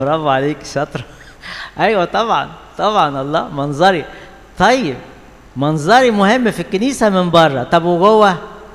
برافو عليك شاطرة ايوه طبعا طبعا الله منظري طيب منظري مهم في الكنيسة من بره طب وجوه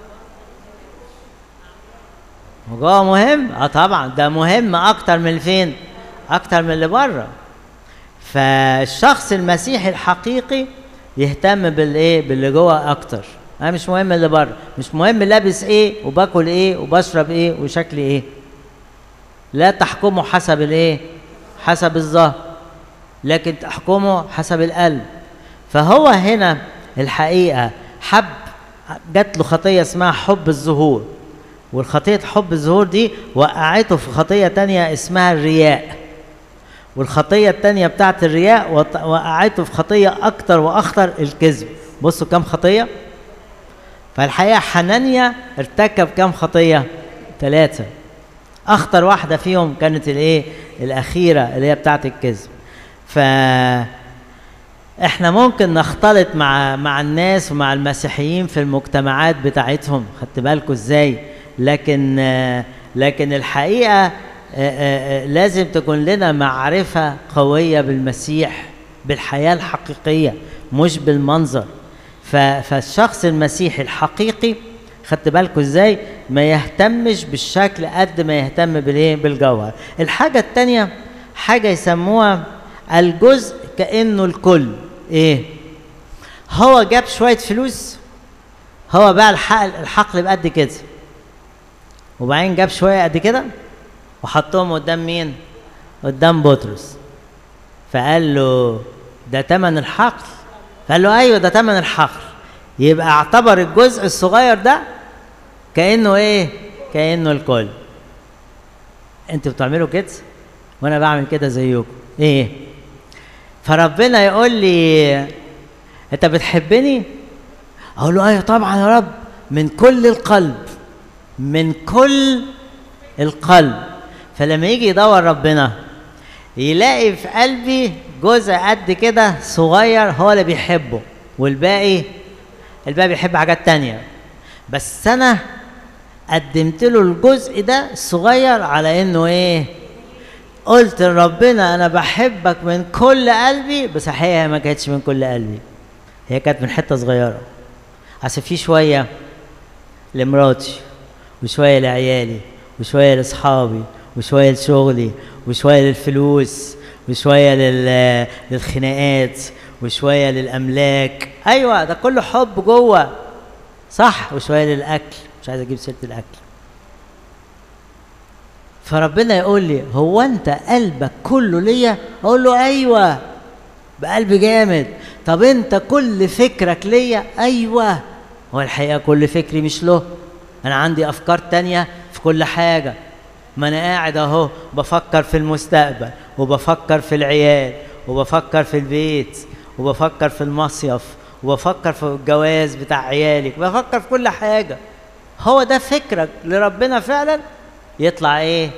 وجوه مهم اه طبعا ده مهم اكتر من فين اكتر من اللي بره فالشخص المسيحي الحقيقي يهتم بالايه باللي جوه اكتر انا مش مهم اللي بره مش مهم لابس ايه وباكل ايه وبشرب ايه وشكلي ايه لا تحكموا حسب الايه حسب الظاهر لكن تحكموا حسب القلب فهو هنا الحقيقه حب جات له خطيه اسمها حب الظهور والخطيه حب الظهور دي وقعته في خطيه تانية اسمها الرياء والخطيه التانية بتاعت الرياء وقعته في خطيه اكتر واخطر الكذب بصوا كم خطيه فالحقيقه حنانيا ارتكب كم خطيه ثلاثه اخطر واحده فيهم كانت الايه الاخيره اللي هي بتاعه الكذب ف احنا ممكن نختلط مع مع الناس ومع المسيحيين في المجتمعات بتاعتهم خدت بالكم ازاي لكن لكن الحقيقه لازم تكون لنا معرفه قويه بالمسيح بالحياه الحقيقيه مش بالمنظر فالشخص المسيحي الحقيقي خدت بالكم ازاي ما يهتمش بالشكل قد ما يهتم بالايه بالجوهر الحاجه الثانيه حاجه يسموها الجزء كانه الكل ايه هو جاب شويه فلوس هو باع الحقل الحقل بقد كده وبعدين جاب شويه قد كده وحطهم قدام مين قدام بطرس فقال له ده تمن الحقل قال له ايوه ده تمن الحقل يبقى اعتبر الجزء الصغير ده كانه ايه كانه الكل انتوا بتعملوا كده وانا بعمل كده زيكم ايه فربنا يقول لي انت بتحبني اقول له ايوه طبعا يا رب من كل القلب من كل القلب فلما يجي يدور ربنا يلاقي في قلبي جزء قد كده صغير هو اللي بيحبه والباقي الباقي بيحب حاجات تانية بس انا قدمت له الجزء ده الصغير على انه ايه قلت لربنا انا بحبك من كل قلبي بس الحقيقه ما كانتش من كل قلبي هي كانت من حته صغيره اصل في شويه لمراتي وشويه لعيالي وشويه لاصحابي وشويه لشغلي وشويه للفلوس وشويه لل... للخناقات وشويه للاملاك ايوه ده كله حب جوه صح وشويه للاكل مش عايز اجيب سيره الاكل فربنا يقول لي هو انت قلبك كله ليا اقول له ايوه بقلب جامد طب انت كل فكرك ليا ايوه هو الحقيقه كل فكري مش له انا عندي افكار تانية في كل حاجه ما انا قاعد اهو بفكر في المستقبل وبفكر في العيال وبفكر في البيت وبفكر في المصيف وبفكر في الجواز بتاع عيالك بفكر في كل حاجه هو ده فكرك لربنا فعلا يطلع ايه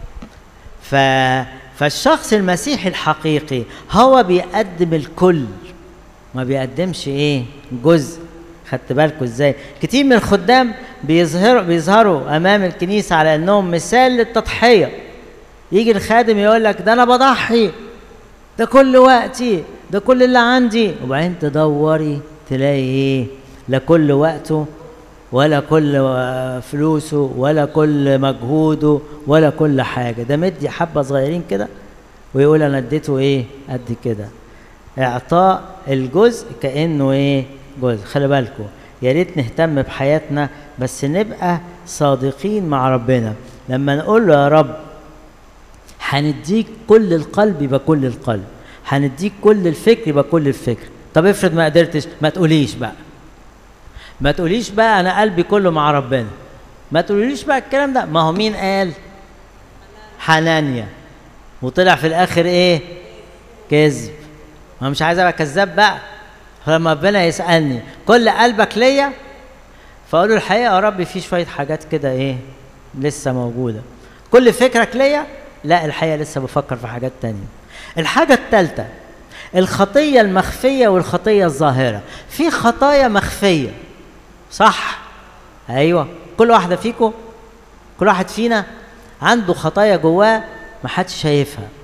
ف فالشخص المسيحي الحقيقي هو بيقدم الكل ما بيقدمش ايه جزء خدت بالكم ازاي كتير من الخدام بيظهروا بيظهروا امام الكنيسه على انهم مثال للتضحيه يجي الخادم يقول لك ده انا بضحي ده كل وقتي ده كل اللي عندي وبعدين تدوري تلاقي ايه لا كل وقته ولا كل فلوسه ولا كل مجهوده ولا كل حاجة ده مدي حبة صغيرين كده ويقول أنا اديته إيه قد كده إعطاء الجزء كأنه إيه جزء خلي بالكم يا ريت نهتم بحياتنا بس نبقى صادقين مع ربنا لما نقول له يا رب هنديك كل القلب يبقى كل القلب هنديك كل الفكر يبقى كل الفكر طب افرض ما قدرتش ما تقوليش بقى ما تقوليش بقى انا قلبي كله مع ربنا ما تقوليش بقى الكلام ده ما هو مين قال حنانيا وطلع في الاخر ايه كذب ما مش عايز ابقى كذاب بقى فلما ربنا يسالني كل قلبك ليا فاقول له الحقيقه يا رب في شويه حاجات كده ايه لسه موجوده كل فكرك ليا لا الحقيقه لسه بفكر في حاجات تانية الحاجه الثالثه الخطيه المخفيه والخطيه الظاهره في خطايا مخفيه صح ايوه كل واحده فيكم كل واحد فينا عنده خطايا جواه ما حدش شايفها